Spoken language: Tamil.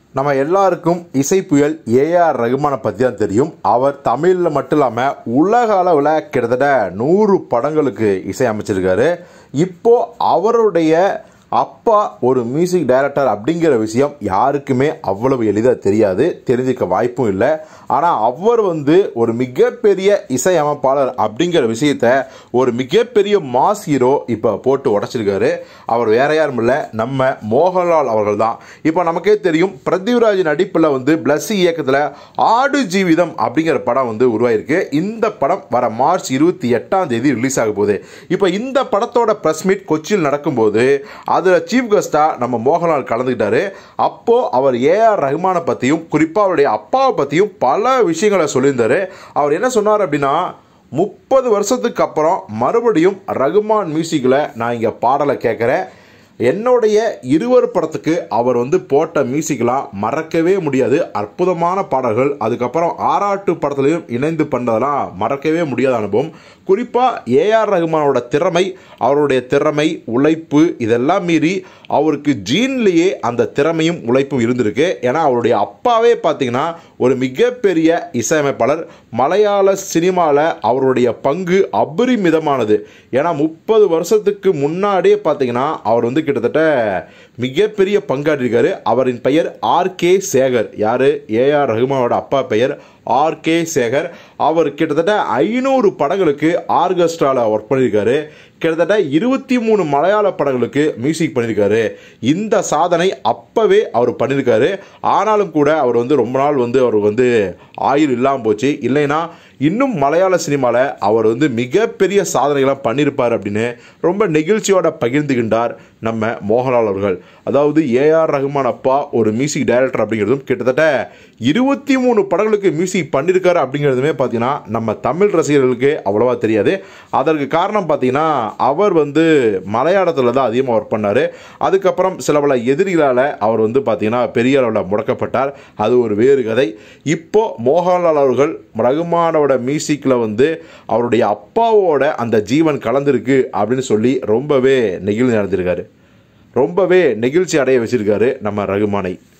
நம்ம எல்லாருக்கும் இசை புயல் ஏஆர் ரகுமானை பற்றி தான் தெரியும் அவர் தமிழில் மட்டும் இல்லாமல் உலக அளவில் கிட்டத்தட்ட நூறு படங்களுக்கு இசை அமைச்சிருக்காரு இப்போ அவருடைய அப்பா ஒரு மியூசிக் டைரக்டர் அப்படிங்கிற விஷயம் யாருக்குமே அவ்வளவு எளிதாக தெரியாது தெரிஞ்சுக்க வாய்ப்பும் இல்லை ஆனால் அவர் வந்து ஒரு மிகப்பெரிய இசையமைப்பாளர் அப்படிங்கிற விஷயத்த ஒரு மிகப்பெரிய மாஸ் ஹீரோ இப்போ போட்டு உடச்சிருக்காரு அவர் வேற யாரும் இல்லை நம்ம மோகன்லால் அவர்கள் தான் இப்போ நமக்கே தெரியும் பிரதிவ்ராஜ் நடிப்பில் வந்து பிளஸ் இயக்கத்தில் ஆடு ஜீவிதம் அப்படிங்கிற படம் வந்து உருவாயிருக்கு இந்த படம் வர மார்ச் இருபத்தி எட்டாம் தேதி ரிலீஸ் ஆக போகுது இப்போ இந்த படத்தோட ப்ரெஸ் மீட் கொச்சியில் நடக்கும்போது அதில் சீஃப் கெஸ்ட்டாக நம்ம மோகன்லால் கலந்துக்கிட்டாரு அப்போது அவர் ஏஆர் ரஹ்மானை பற்றியும் குறிப்பாக அவருடைய அப்பாவை பற்றியும் பல விஷயங்களை சொல்லியிருந்தாரு அவர் என்ன சொன்னார் அப்படின்னா முப்பது வருஷத்துக்கு அப்புறம் மறுபடியும் ரகுமான் மியூசிக்கில் நான் இங்கே பாடலை கேட்குறேன் என்னுடைய இருவர் படத்துக்கு அவர் வந்து போட்ட மியூசிக்லாம் மறக்கவே முடியாது அற்புதமான பாடல்கள் அதுக்கப்புறம் ஆராட்டு படத்துலையும் இணைந்து பண்ணதெல்லாம் மறக்கவே முடியாத அனுபவம் குறிப்பாக ஏஆர் ரகுமானோட திறமை அவருடைய திறமை உழைப்பு இதெல்லாம் மீறி அவருக்கு ஜீன்லேயே அந்த திறமையும் உழைப்பும் இருந்திருக்கு ஏன்னா அவருடைய அப்பாவே பார்த்தீங்கன்னா ஒரு மிகப்பெரிய இசையமைப்பாளர் மலையாள சினிமாவில் அவருடைய பங்கு அபரிமிதமானது ஏன்னா முப்பது வருஷத்துக்கு முன்னாடியே பார்த்தீங்கன்னா அவர் வந்து கிட்டத்தட்ட மிகப்பெரிய பங்காற்றிருக்காரு அவரின் பெயர் ஆர் கே சேகர் யார் ஏஆர் ரஹ்மானோட அப்பா பெயர் ஆர் கே சேகர் அவர் கிட்டத்தட்ட ஐநூறு படங்களுக்கு ஆர்கெஸ்ட்ராவில் ஒர்க் பண்ணியிருக்காரு கிட்டத்தட்ட இருபத்தி மூணு மலையாள படங்களுக்கு மியூசிக் பண்ணியிருக்காரு இந்த சாதனை அப்போவே அவர் பண்ணியிருக்காரு ஆனாலும் கூட அவர் வந்து ரொம்ப நாள் வந்து அவர் வந்து ஆயுள் இல்லாமல் போச்சு இல்லைன்னா இன்னும் மலையாள சினிமாவில் அவர் வந்து மிகப்பெரிய சாதனைகளாக பண்ணியிருப்பார் அப்படின்னு ரொம்ப நெகிழ்ச்சியோட பகிர்ந்துகின்றார் நம்ம மோகன்லால் அவர்கள் அதாவது ஏஆர் ரஹ்மான் அப்பா ஒரு மியூசிக் டைரக்டர் அப்படிங்கிறதும் கிட்டத்தட்ட இருபத்தி மூணு படங்களுக்கு மியூசிக் பண்ணியிருக்காரு அப்படிங்கிறதுமே பார்த்தீங்கன்னா நம்ம தமிழ் ரசிகர்களுக்கு அவ்வளோவா தெரியாது அதற்கு காரணம் பார்த்தீங்கன்னா அவர் வந்து மலையாளத்தில் தான் அதிகமாக ஒர்க் பண்ணார் அதுக்கப்புறம் சில பல எதிரிகளால் அவர் வந்து பார்த்தீங்கன்னா பெரிய அளவில் முடக்கப்பட்டார் அது ஒரு வேறு கதை இப்போ மோகன்லால் அவர்கள் ரகுமானோட மியூசிக்கில் வந்து அவருடைய அப்பாவோட அந்த ஜீவன் கலந்துருக்கு அப்படின்னு சொல்லி ரொம்பவே நெகிழ்ந்து நடந்திருக்காரு ரொம்பவே நெகிழ்ச்சி அடைய வச்சிருக்காரு நம்ம ரகுமானை